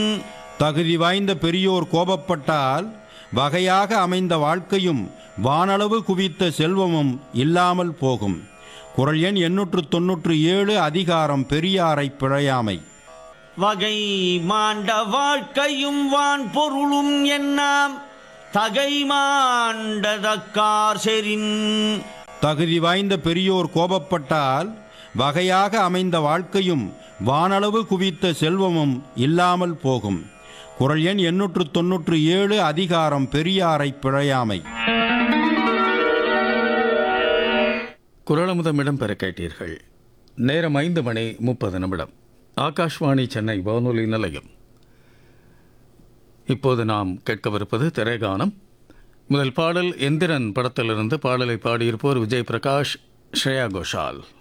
தகுதி வாய்ந்த பெரியோர் கோபப்பட்டால் வகையாக அமைந்த வாழ்க்கையும் வானளவு குவித்த செல்வமும் இல்லாமல் போகும் குரல் எண் எண்ணூற்று தொன்னூற்று ஏழு அதிகாரம் பெரியாரை பிழையாமை வகை மாண்ட வாழ்க்கையும் வான் பொருளும் என்னாம் தகை மாண்டதக்கார் செரின் தகுதி வாய்ந்த பெரியோர் கோபப்பட்டால் வகையாக அமைந்த வாழ்க்கையும் வானளவு குவித்த செல்வமும் இல்லாமல் போகும் குரல் எண் எண்ணூற்று தொன்னூற்று ஏழு அதிகாரம் பெரியாரை பிழையாமை குரலமுதம் இடம்பெற கேட்டீர்கள் நேரம் ஐந்து மணி முப்பது நிமிடம் ஆகாஷ்வாணி சென்னை வானொலி நிலையம் இப்போது நாம் கேட்கவிருப்பது திரைகானம் முதல் பாடல் எந்திரன் படத்திலிருந்து பாடலை பாடியிருப்போர் விஜய் பிரகாஷ் ஸ்ரேயா கோஷால்